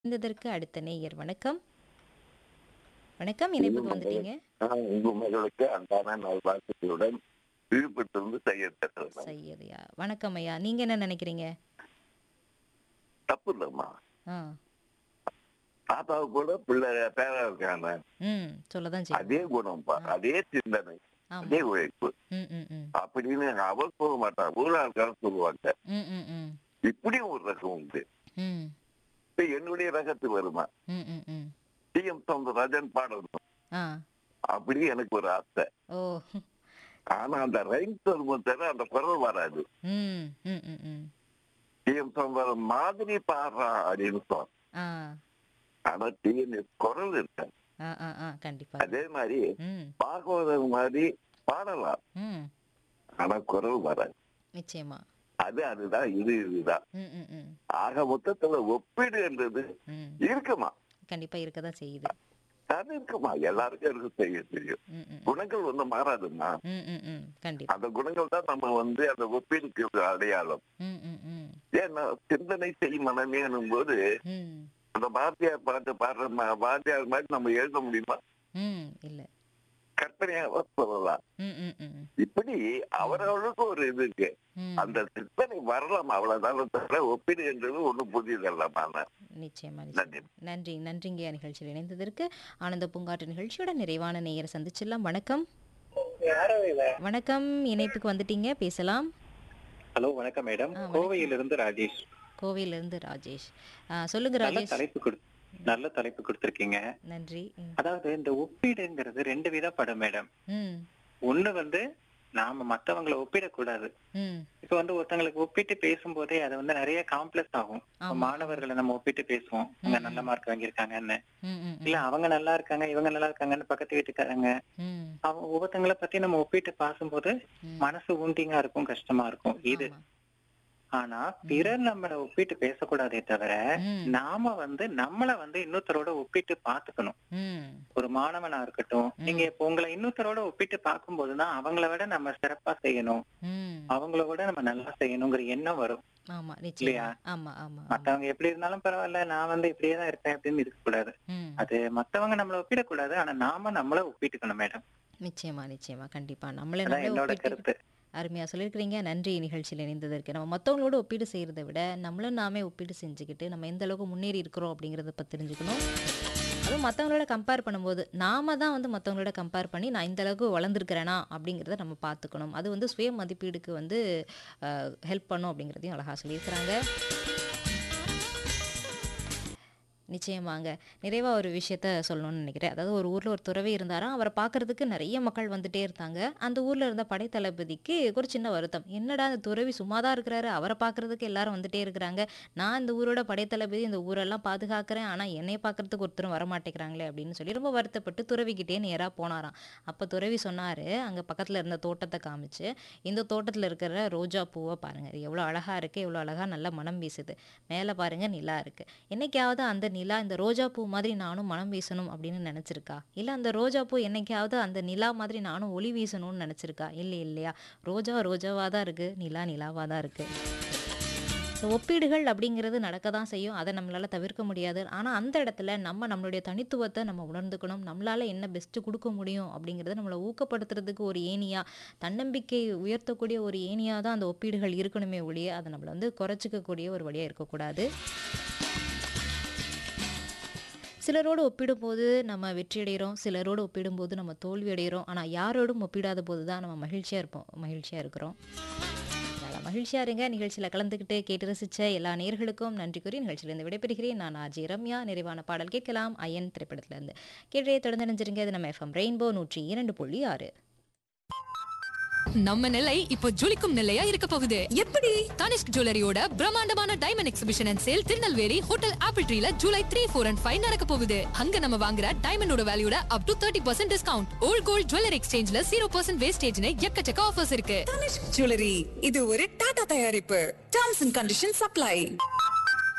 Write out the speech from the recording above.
இருந்ததற்கு அடுத்த நேயர் வணக்கம் வணக்கம் இணைப்புக்கு வந்துட்டீங்க நான் உங்க மகளுக்கு அன்பான நல்வாழ்த்துக்களுடன் விழுப்புரத்திலிருந்து செய்ய பேசுறேன் சையதையா வணக்கம் ஐயா நீங்க என்ன நினைக்கிறீங்க தப்பு இல்லம்மா ஆ தாத்தாவு கூட பிள்ளை பேரா இருக்காங்க ம் சொல்லதான் செய்யும் அதே குணம்ப்பா அதே சிந்தனை ஆமா அதே உழைப்பு ம் ம் ம் அப்படின்னு அவர் சொல்ல மாட்டாங்க ஊழல்கார சொல்லுவாங்க ம் ம் ம் இப்படியும் ஒரு ரகம் உண்டு ம் இப்ப என்னுடைய ரகத்து வருமா ம் ம் ம் டி எம் சவுந்தரராஜன் பாடணும் ஆ அப்படி எனக்கு ஒரு ஆசை ஓ ஆனா அந்த ரைம்ஸ் வரும்போது தவிர அந்த குரல் வராது ம் ம் ம் ம் டி எம் சவுந்தரம் மாதிரி பாடுறான் அப்படின்னு சொன்ன ஆ ஆனா டிஎன்எஸ் குரல் இருக்க ஆ ஆ ஆ கண்டிப்பா அதே மாதிரி ம் பாகவதர் மாதிரி பாடலாம் ம் ஆனா குரல் வராது நிச்சயமா அது அதுதான் இது இதுதான் ம் ம் ம் ஆக மொத்தத்துல ஒப்பீடுன்றது ம் இருக்குமா கண்டிப்பா இருக்க தான் செய்யுது அது இருக்குமா எல்லாருக்கும் இருக்கு செய்ய தெரியும் ம் ம் குணங்கள் வந்து மாறாதுமா ம் ம் ம் கண்டிப்பா அந்த குணங்கள் தான் நம்ம வந்து அந்த ஒப்பீடுக்கு ஒரு அடையாளம் ம் ம் ம் ஏன்னா சிந்தனை செய் மனமேனும் போது ம் அந்த பாரதியார் பாட்டு பாடுற ம- பாரதியார் மாதிரி நம்ம எழுத முடியுமா ம் இல்ல கற்பனையாக சொல்லலாம் ம் ம் ம் இப்படி அவரவர்களுக்கு ஒரு இது இருக்கு ம் அந்த சிந்தனை வரலாம் அவ்வளவுதான் தவிர ஒப்பீடு என்றது ஒண்ணும் புதியதல்லமான நிச்சயமா நிச்சயமா. நன்றி நன்றி நன்றிங்க நிகழ்ச்சியில் இணைந்ததற்கு ஆனந்த பூங்காற்று நிகழ்ச்சியோட நிறைவான நேயரை சந்திச்சிடலாம் வணக்கம் வணக்கம் இணைப்புக்கு வந்துட்டீங்க பேசலாம் ஹலோ வணக்கம் மேடம் ஆ, வணக்கம். கோவையிலிருந்து ராஜேஷ் கோவையிலிருந்து ராஜேஷ் ஆ, சொல்லுங்க நல்ல ராஜேஷ் தலைப்பு கொடு நல்ல தலைப்பு கொடுத்திருக்கீங்க நன்றி ம், அதாவது இந்த ஒப்பீடுங்கிறது ரெண்டு விதப்படும் மேடம் ம் ஒண்ணு வந்து நாம மத்தவங்கள ஒப்பிடக்கூடாது ம் இப்ப வந்து ஒருத்தங்களுக்கு ஒப்பிட்டு பேசும்போதே அது வந்து நிறைய காம்ப்ளெக்ஸ் ஆகும் இப்ப ஆமா. மாணவர்களை நம்ம ஒப்பிட்டு பேசுவோம் அவங்க ம், நல்ல ம். மார்க் வாங்கியிருக்காங்கன்னு ம் ம் இல்ல அவங்க நல்லா இருக்காங்க இவங்க நல்லா இருக்காங்கன்னு பக்கத்து வீட்டுக்காரங்க ம் அவங்க ஒவ்வொருத்தங்கள பத்தி நம்ம ஒப்பிட்டு பார்க்கும்போது ம் மனசு ஊண்டிங்கா இருக்கும் கஷ்டமா இருக்கும் இது ஆமா. ஆனா பிறர் நம்மள ஒப்பிட்டு பேசக்கூடாதே தவிர ம் நாம வந்து நம்மள வந்து இன்னொருத்தரோட ஒப்பிட்டு பாத்துக்கணும் ம் ஒரு மாணவனா இருக்கட்டும் ம். நீங்க இப்ப உங்களை இன்னொருத்தரோட ஒப்பிட்டு பார்க்கும்போதுதான் அவங்கள விட நம்ம சிறப்பா செய்யணும் ம் அவங்கள விட நம்ம நல்லா செய்யணுங்கிற எண்ணம் வரும் ஆமா இல்லையா? நிச்சயம் ஆமா ஆமா ஆமா. மத்தவங்க எப்படி இருந்தாலும் பரவாயில்ல நான் வந்து இப்படியே தான் இருப்பேன் அப்படின்னு இருக்கக்கூடாது ம் அது மத்தவங்க நம்மள ஒப்பிடக்கூடாது ஆனா நாம நம்மள ஒப்பிட்டுக்கணும் மேடம் நிச்சயமா நிச்சயமா கண்டிப்பா நம்மள அதான் நம்மளே என்னோட ஒப்பிட்டு கருத்து அருமையா சொல்லியிருக்கிறீங்க நன்றி நிகழ்ச்சியில் இணைந்ததற்கு நம்ம மற்றவங்களோட ஒப்பீடு செய்கிறத விட நம்மளும் நாமே ஒப்பீடு செஞ்சுக்கிட்டு நம்ம எந்த அளவுக்கு முன்னேறி இருக்கிறோம் அப்படிங்கிறத பற்றி தெரிஞ்சுக்கணும் அதுவும் மற்றவங்களோட கம்பேர் பண்ணும்போது நாம தான் வந்து மற்றவங்களோட கம்பேர் பண்ணி நான் இந்த அளவுக்கு வளர்ந்துருக்கிறேனா அப்படிங்கிறத நம்ம பார்த்துக்கணும் அது வந்து சுய மதிப்பீடுக்கு வந்து ஹெல்ப் பண்ணும் அப்படிங்கிறதையும் அழகாக சொல்லியிருக்கிறாங்க நிச்சயமாங்க நிறைவாக ஒரு விஷயத்த சொல்லணும்னு நினைக்கிறேன் அதாவது ஒரு ஊரில் ஒரு துறவி இருந்தாராம் அவரை பார்க்கறதுக்கு நிறைய மக்கள் வந்துட்டே இருந்தாங்க அந்த ஊரில் இருந்த படைத்தளபதிக்கு ஒரு சின்ன வருத்தம் என்னடா அந்த துறவி சும்மா தான் இருக்கிறாரு அவரை பார்க்கறதுக்கு எல்லாரும் வந்துட்டே இருக்கிறாங்க நான் இந்த ஊரோட படைத்தளபதி இந்த ஊரெல்லாம் பாதுகாக்கிறேன் ஆனால் என்னை பார்க்கறதுக்கு ஒருத்தரும் வர மாட்டேங்கிறாங்களே அப்படின்னு சொல்லி ரொம்ப வருத்தப்பட்டு துறவிக்கிட்டே நேராக போனாராம் அப்போ துறவி சொன்னார் அங்கே பக்கத்தில் இருந்த தோட்டத்தை காமிச்சு இந்த தோட்டத்தில் இருக்கிற ரோஜா பூவை பாருங்கள் இது எவ்வளோ அழகாக இருக்குது எவ்வளோ அழகாக நல்ல மனம் வீசுது மேலே பாருங்க நிலா இருக்கு என்னைக்காவது அந்த நிலா இந்த ரோஜா பூ மாதிரி நானும் மனம் வீசணும் அப்படின்னு நினச்சிருக்கா இல்லை அந்த ரோஜா பூ என்னைக்காவது அந்த நிலா மாதிரி நானும் ஒளி வீசணும்னு நினச்சிருக்கா இல்லை இல்லையா ரோஜா ரோஜாவாக தான் இருக்குது நிலா நிலாவாக தான் இருக்குது ஸோ ஒப்பீடுகள் அப்படிங்கிறது நடக்க தான் செய்யும் அதை நம்மளால் தவிர்க்க முடியாது ஆனால் அந்த இடத்துல நம்ம நம்மளுடைய தனித்துவத்தை நம்ம உணர்ந்துக்கணும் நம்மளால் என்ன பெஸ்ட்டு கொடுக்க முடியும் அப்படிங்கிறத நம்மளை ஊக்கப்படுத்துறதுக்கு ஒரு ஏணியாக தன்னம்பிக்கை உயர்த்தக்கூடிய ஒரு ஏணியாக தான் அந்த ஒப்பீடுகள் இருக்கணுமே ஒழிய அதை நம்மளை வந்து குறைச்சிக்கக்கூடிய ஒரு வழியாக இருக்கக்கூடாது சிலரோடு ஒப்பிடும்போது நம்ம வெற்றி அடைகிறோம் சிலரோடு ஒப்பிடும்போது நம்ம தோல்வி அடைகிறோம் ஆனால் யாரோடும் ஒப்பிடாத போது தான் நம்ம மகிழ்ச்சியாக இருப்போம் மகிழ்ச்சியாக இருக்கிறோம் நல்லா மகிழ்ச்சியாக இருங்க நிகழ்ச்சியில் கலந்துக்கிட்டு கேட்டு ரசித்த எல்லா நேர்களுக்கும் நன்றி கூறி நிகழ்ச்சியிலேருந்து விடைபெறுகிறேன் நான் ஆர்ஜி ரம்யா நிறைவான பாடல் கேட்கலாம் அயன் திரைப்படத்திலேருந்து கேட்டே தொடர்ந்து நினைஞ்சிருங்க இது நம்ம எஃப்எம் ரெயின்போ நூற்றி இரண்டு புள்ளி ஆறு நம்ம நிலை இப்போ ஜொலிக்கும் நிலையா இருக்க போகுது எப்படி தனிஷ்க் ஜுவல்லரியோட பிரம்மாண்டமான diamond exhibition and sale Tirunelveli hotel apple ட்ரீல July three four and five நடக்க போகுது அங்க நம்ம வாங்குற டைமண்டோட வேல்யூட up to thirty percent discount old gold jewellery எக்ஸ்சேஞ்ச்ல ஜீரோ பர்சன்ட் வேஸ்டேஜ்னு எக்கச்சக்க ஆஃபர்ஸ் இருக்கு தனிஷ்க் ஜுவல்லரி இது ஒரு டாடா தயாரிப்பு டர்ம்ஸ் அண்ட் கண்டிஷன் சப்ளை